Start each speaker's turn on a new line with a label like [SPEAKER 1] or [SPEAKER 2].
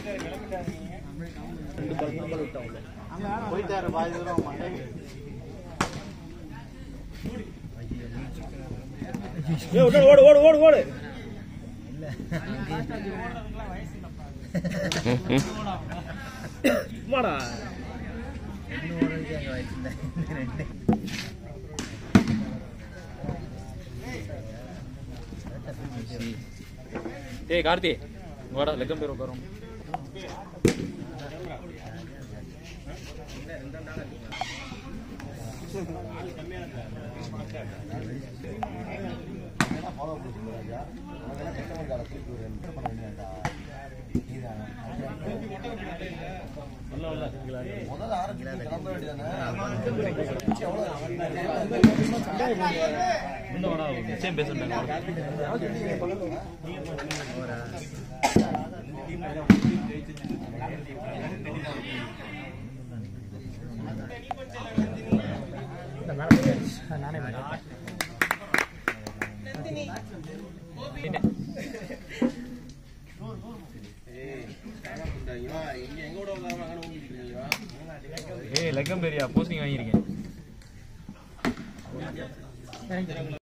[SPEAKER 1] போயிட்டாரு பாதி தூரம் மண்டை
[SPEAKER 2] ஓடு ஓடு ஓடு ஓடு ஓடு சும்மாடா
[SPEAKER 3] ஏய் கார்த்தி இங்க வாடா லெக்கம் பேர் உட்காரும்
[SPEAKER 1] முதல்ல ஆரம்பிச்சு கிளம்ப வேண்டியதானே
[SPEAKER 3] இன்னும் வாடா நிச்சயம் பேசுறாங்க
[SPEAKER 1] இங்க எங்க விட வந்தாங்க ஊங்கிட்டு இருக்கீங்களா
[SPEAKER 3] ஏய் லெக்கம் பேரியா போஸ்டிங் வாங்கியிருக்கேன்